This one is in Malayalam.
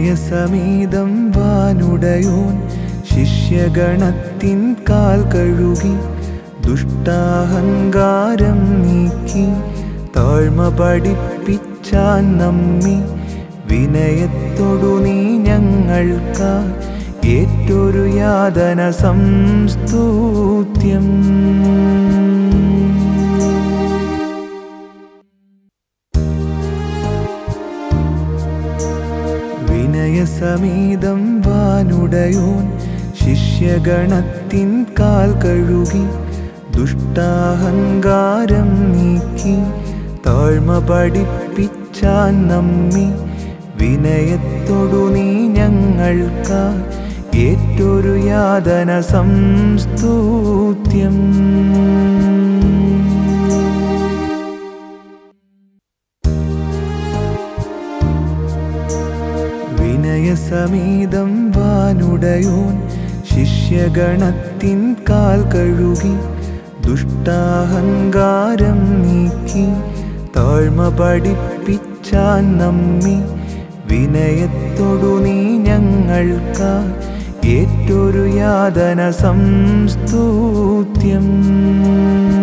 വിനയസമീതം വാനുടയോൻ ശിഷ്യഗണത്തിൻ കാൽ കഴുകി ദുഷ്ടാഹങ്കാരം നീക്കി താഴ്മ പഠിപ്പിച്ചാൻ നമ്മി വിനയത്തോടു നീ ഞങ്ങൾക്കാ ഏറ്റൊരു യാതന സംസ്തൂത്യം വിനയസമീതം വാനുടയോൻ ശിഷ്യഗണത്തിൻ കാൽ കഴുകി ദുഷ്ടാഹങ്കാരം നീക്കി താഴ്മ പഠിപ്പിച്ചാൻ നമ്മി വിനയത്തോടു നീ ഞങ്ങൾക്കാ ഏറ്റൊരു യാതന സംസ്തൂത്യം വിനയസമീതം വാനുടയോൻ ശിഷ്യഗണത്തിൻ കാൽ കഴുകി ദുഷ്ടാഹങ്കാരം നീക്കി താഴ്മ പഠിപ്പിച്ചാൻ നമ്മി വിനയത്തോടു നീ ഞങ്ങൾക്കാ ഏറ്റൊരു യാതന സംസ്തൂത്യം